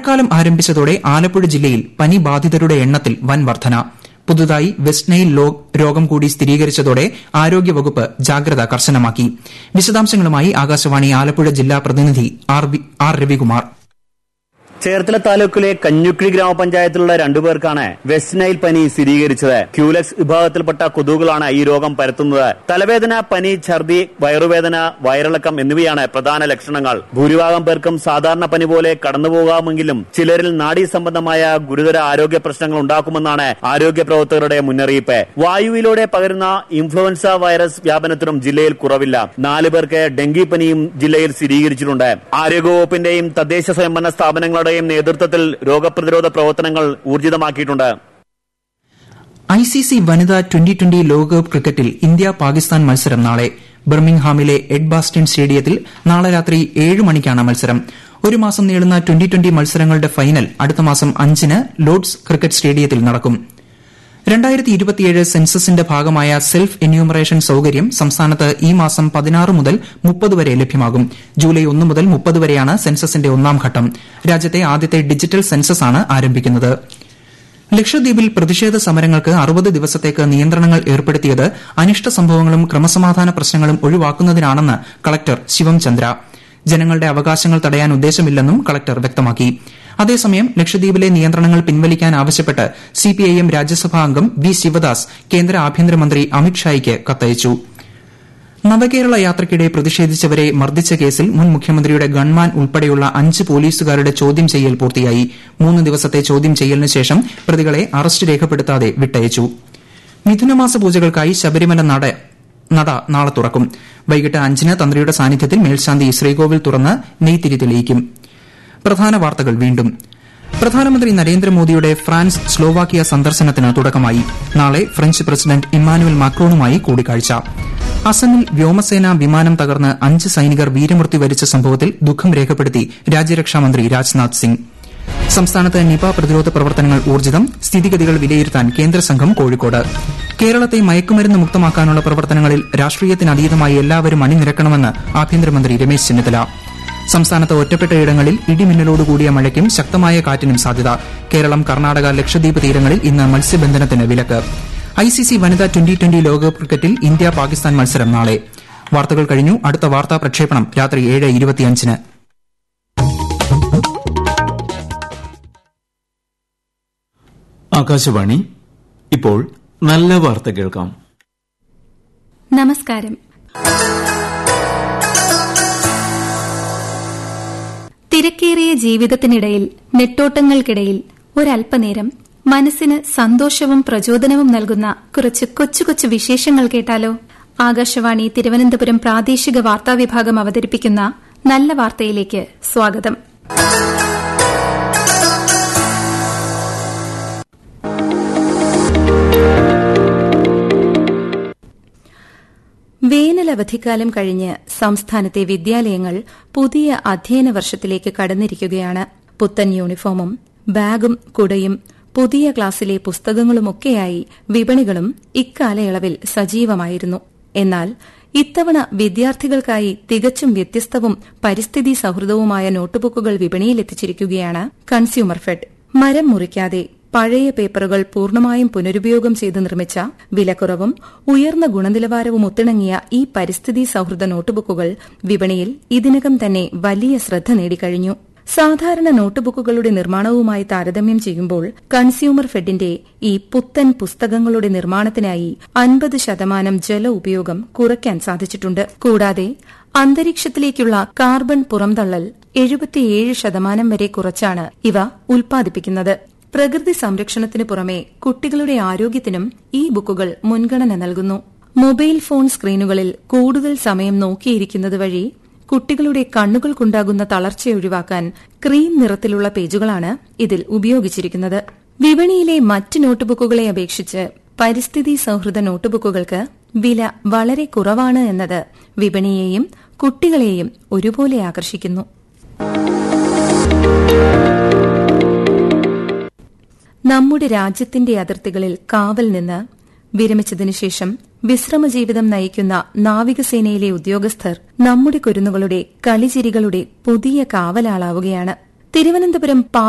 മഴക്കാലം ആരംഭിച്ചതോടെ ആലപ്പുഴ ജില്ലയിൽ പനി ബാധിതരുടെ എണ്ണത്തിൽ വൻ വർധന പുതുതായി വെസ്റ്റ് നൈൽ രോഗം കൂടി സ്ഥിരീകരിച്ചതോടെ ആരോഗ്യവകുപ്പ് ജാഗ്രത കർശനമാക്കി വിശദാംശങ്ങളുമായി ആകാശവാണി ആലപ്പുഴ ജില്ലാ പ്രതിനിധി ആർ രവികുമാർ ചേർത്തല താലൂക്കിലെ കഞ്ഞുക്കിഴി ഗ്രാമപഞ്ചായത്തിലുള്ള രണ്ടുപേർക്കാണ് വെസ്റ്റ് നൈൽ പനി സ്ഥിരീകരിച്ചത് ക്യൂലെക്സ് വിഭാഗത്തിൽപ്പെട്ട കൊതുകുകളാണ് ഈ രോഗം പരത്തുന്നത് തലവേദന പനി ഛർദി വയറുവേദന വയറിളക്കം എന്നിവയാണ് പ്രധാന ലക്ഷണങ്ങൾ ഭൂരിഭാഗം പേർക്കും സാധാരണ പനി പോലെ കടന്നുപോകാമെങ്കിലും ചിലരിൽ നാഡീ സംബന്ധമായ ഗുരുതര ആരോഗ്യ പ്രശ്നങ്ങൾ ഉണ്ടാക്കുമെന്നാണ് ആരോഗ്യ പ്രവർത്തകരുടെ മുന്നറിയിപ്പ് വായുവിലൂടെ പകരുന്ന ഇൻഫ്ലുവൻസ വൈറസ് വ്യാപനത്തിനും ജില്ലയിൽ കുറവില്ല നാല് പേർക്ക് ഡെങ്കിപ്പനിയും ജില്ലയിൽ സ്ഥിരീകരിച്ചിട്ടുണ്ട് ആരോഗ്യവകുപ്പിന്റെയും തദ്ദേശ സ്വയംഭരണ സ്ഥാപനങ്ങളുടെ യുടെ നേതൃത്വത്തിൽ രോഗപ്രതിരോധ പ്രവർത്തനങ്ങൾ ഊർജിതമാക്കിയിട്ടുണ്ട് ഐ സി സി വനിതാ ട്വന്റി ട്വന്റി ലോകകപ്പ് ക്രിക്കറ്റിൽ ഇന്ത്യ പാകിസ്ഥാൻ മത്സരം നാളെ ബർമിംഗ്ഹാമിലെ എഡ്ബാസ്റ്റൺ സ്റ്റേഡിയത്തിൽ നാളെ രാത്രി ഏഴ് മണിക്കാണ് മത്സരം ഒരു മാസം നീളുന്ന ട്വന്റി ട്വന്റി മത്സരങ്ങളുടെ ഫൈനൽ അടുത്ത മാസം അഞ്ചിന് ലോർഡ്സ് ക്രിക്കറ്റ് സ്റ്റേഡിയത്തിൽ നടക്കും രണ്ടായിരത്തി ഇരുപത്തിയേഴ് സെൻസസിന്റെ ഭാഗമായ സെൽഫ് എന്യൂമറേഷൻ സൌകര്യം സംസ്ഥാനത്ത് ഈ മാസം പതിനാറ് മുതൽ മുപ്പത് വരെ ലഭ്യമാകും ജൂലൈ ഒന്ന് മുതൽ മുപ്പത് വരെയാണ് സെൻസസിന്റെ ഒന്നാം ഘട്ടം രാജ്യത്തെ ആദ്യത്തെ ഡിജിറ്റൽ സെൻസസാണ് ആരംഭിക്കുന്നത് ലക്ഷദ്വീപിൽ പ്രതിഷേധ സമരങ്ങൾക്ക് അറുപത് ദിവസത്തേക്ക് നിയന്ത്രണങ്ങൾ ഏർപ്പെടുത്തിയത് അനിഷ്ട സംഭവങ്ങളും ക്രമസമാധാന പ്രശ്നങ്ങളും ഒഴിവാക്കുന്നതിനാണെന്ന് കളക്ടർ ശിവം ചന്ദ്ര ജനങ്ങളുടെ അവകാശങ്ങൾ തടയാൻ ഉദ്ദേശമില്ലെന്നും കളക്ടർ വ്യക്തമാക്കി അതേസമയം ലക്ഷദ്വീപിലെ നിയന്ത്രണങ്ങൾ പിൻവലിക്കാൻ ആവശ്യപ്പെട്ട് സിപിഐഎം രാജ്യസഭാ അംഗം വി ശിവദാസ് കേന്ദ്ര ആഭ്യന്തരമന്ത്രി അമിത്ഷായ്ക്ക് കത്തയച്ചു നവകേരള യാത്രയ്ക്കിടെ പ്രതിഷേധിച്ചവരെ മർദ്ദിച്ച കേസിൽ മുൻ മുഖ്യമന്ത്രിയുടെ ഗൺമാൻ ഉൾപ്പെടെയുള്ള അഞ്ച് പോലീസുകാരുടെ ചോദ്യം ചെയ്യൽ പൂർത്തിയായി മൂന്ന് ദിവസത്തെ ചോദ്യം ചെയ്യലിന് ശേഷം പ്രതികളെ അറസ്റ്റ് രേഖപ്പെടുത്താതെ വിട്ടയച്ചു മിഥുനമാസ പൂജകൾക്കായി ശബരിമല നട നട നാളെ തുറക്കും വൈകിട്ട് അഞ്ചിന് തന്ത്രിയുടെ സാന്നിധ്യത്തിൽ മേൽശാന്തി ശ്രീകോവിൽ തുറന്ന് നെയ്ത്തിരി തെളിയിക്കും പ്രധാന വാർത്തകൾ വീണ്ടും പ്രധാനമന്ത്രി നരേന്ദ്രമോദിയുടെ ഫ്രാൻസ് സ്ലോവാക്കിയ സന്ദർശനത്തിന് തുടക്കമായി നാളെ ഫ്രഞ്ച് പ്രസിഡന്റ് ഇമ്മാനുവൽ മാക്രോണുമായി കൂടിക്കാഴ്ച അസമിൽ വ്യോമസേന വിമാനം തകർന്ന് അഞ്ച് സൈനികർ വീരമൃത്യു വരിച്ച സംഭവത്തിൽ ദുഃഖം രേഖപ്പെടുത്തി രാജ്യരക്ഷാമന്ത്രി രാജ്നാഥ് സിംഗ് സംസ്ഥാനത്ത് നിപ പ്രതിരോധ പ്രവർത്തനങ്ങൾ ഊർജിതം സ്ഥിതിഗതികൾ വിലയിരുത്താൻ കേന്ദ്രസംഘം കോഴിക്കോട് കേരളത്തെ മയക്കുമരുന്ന് മുക്തമാക്കാനുള്ള പ്രവർത്തനങ്ങളിൽ രാഷ്ട്രീയത്തിനതീതമായി എല്ലാവരും അണിനിരക്കണമെന്ന് ആഭ്യന്തരമന്ത്രി രമേശ് ചെന്നിത്തല സംസ്ഥാനത്ത് ഒറ്റപ്പെട്ടയിടങ്ങളിൽ ഇടിമിന്നലോടുകൂടിയ മഴയ്ക്കും ശക്തമായ കാറ്റിനും സാധ്യത കേരളം കർണാടക ലക്ഷദ്വീപ് തീരങ്ങളിൽ ഇന്ന് മത്സ്യബന്ധനത്തിന് വിലക്ക് ഐസിസി വനിതാ ട്വന്റി ട്വന്റി ലോകകപ്പ് ക്രിക്കറ്റിൽ ഇന്ത്യ പാകിസ്ഥാൻ മത്സരം നാളെ വാർത്തകൾ കഴിഞ്ഞു അടുത്ത വാർത്താ പ്രക്ഷേപണം രാത്രി ഏഴ് ഇരുപത്തിയഞ്ചിന് ആകാശവാണി ഇപ്പോൾ നല്ല വാർത്ത കേൾക്കാം നമസ്കാരം തിരക്കേറിയ ജീവിതത്തിനിടയിൽ നെട്ടോട്ടങ്ങൾക്കിടയിൽ ഒരല്പനേരം മനസ്സിന് സന്തോഷവും പ്രചോദനവും നൽകുന്ന കുറച്ച് കൊച്ചു കൊച്ചു വിശേഷങ്ങൾ കേട്ടാലോ ആകാശവാണി തിരുവനന്തപുരം പ്രാദേശിക വാർത്താ വിഭാഗം അവതരിപ്പിക്കുന്ന നല്ല വാർത്തയിലേക്ക് സ്വാഗതം വേനലവധിക്കാലം കഴിഞ്ഞ് സംസ്ഥാനത്തെ വിദ്യാലയങ്ങൾ പുതിയ അധ്യയന വർഷത്തിലേക്ക് കടന്നിരിക്കുകയാണ് പുത്തൻ യൂണിഫോമും ബാഗും കുടയും പുതിയ ക്ലാസ്സിലെ പുസ്തകങ്ങളുമൊക്കെയായി വിപണികളും ഇക്കാലയളവിൽ സജീവമായിരുന്നു എന്നാൽ ഇത്തവണ വിദ്യാർത്ഥികൾക്കായി തികച്ചും വ്യത്യസ്തവും പരിസ്ഥിതി സൌഹൃദവുമായ നോട്ടുബുക്കുകൾ വിപണിയിലെത്തിച്ചിരിക്കുകയാണ് കൺസ്യൂമർ ഫെഡ് മരം മുറിക്കാതെ പഴയ പേപ്പറുകൾ പൂർണ്ണമായും പുനരുപയോഗം ചെയ്ത് നിർമ്മിച്ച വിലക്കുറവും ഉയർന്ന ഗുണനിലവാരവും ഒത്തിണങ്ങിയ ഈ പരിസ്ഥിതി സൌഹൃദ നോട്ടുബുക്കുകൾ വിപണിയിൽ ഇതിനകം തന്നെ വലിയ ശ്രദ്ധ നേടിക്കഴിഞ്ഞു സാധാരണ നോട്ടുബുക്കുകളുടെ നിർമ്മാണവുമായി താരതമ്യം ചെയ്യുമ്പോൾ കൺസ്യൂമർ ഫെഡിന്റെ ഈ പുത്തൻ പുസ്തകങ്ങളുടെ നിർമ്മാണത്തിനായി അൻപത് ശതമാനം ജല ഉപയോഗം കുറയ്ക്കാൻ സാധിച്ചിട്ടുണ്ട് കൂടാതെ അന്തരീക്ഷത്തിലേക്കുള്ള കാർബൺ പുറംതള്ളൽ എഴുപത്തിയേഴ് ശതമാനം വരെ കുറച്ചാണ് ഇവ ഉൽപ്പാദിപ്പിക്കുന്നത് പ്രകൃതി സംരക്ഷണത്തിനു പുറമെ കുട്ടികളുടെ ആരോഗ്യത്തിനും ഈ ബുക്കുകൾ മുൻഗണന നൽകുന്നു മൊബൈൽ ഫോൺ സ്ക്രീനുകളിൽ കൂടുതൽ സമയം നോക്കിയിരിക്കുന്നത് വഴി കുട്ടികളുടെ കണ്ണുകൾക്കുണ്ടാകുന്ന തളർച്ച ഒഴിവാക്കാൻ ക്രീം നിറത്തിലുള്ള പേജുകളാണ് ഇതിൽ ഉപയോഗിച്ചിരിക്കുന്നത് വിപണിയിലെ മറ്റ് നോട്ടുബുക്കുകളെ അപേക്ഷിച്ച് പരിസ്ഥിതി സൌഹൃദ നോട്ടുബുക്കുകൾക്ക് വില വളരെ കുറവാണ് എന്നത് വിപണിയെയും കുട്ടികളെയും ഒരുപോലെ ആകർഷിക്കുന്നു നമ്മുടെ രാജ്യത്തിന്റെ അതിർത്തികളിൽ കാവൽ നിന്ന് വിരമിച്ചതിനുശേഷം വിശ്രമജീവിതം നയിക്കുന്ന നാവികസേനയിലെ ഉദ്യോഗസ്ഥർ നമ്മുടെ കുരുന്നുകളുടെ കളിചിരികളുടെ പുതിയ കാവലാളാവുകയാണ് തിരുവനന്തപുരം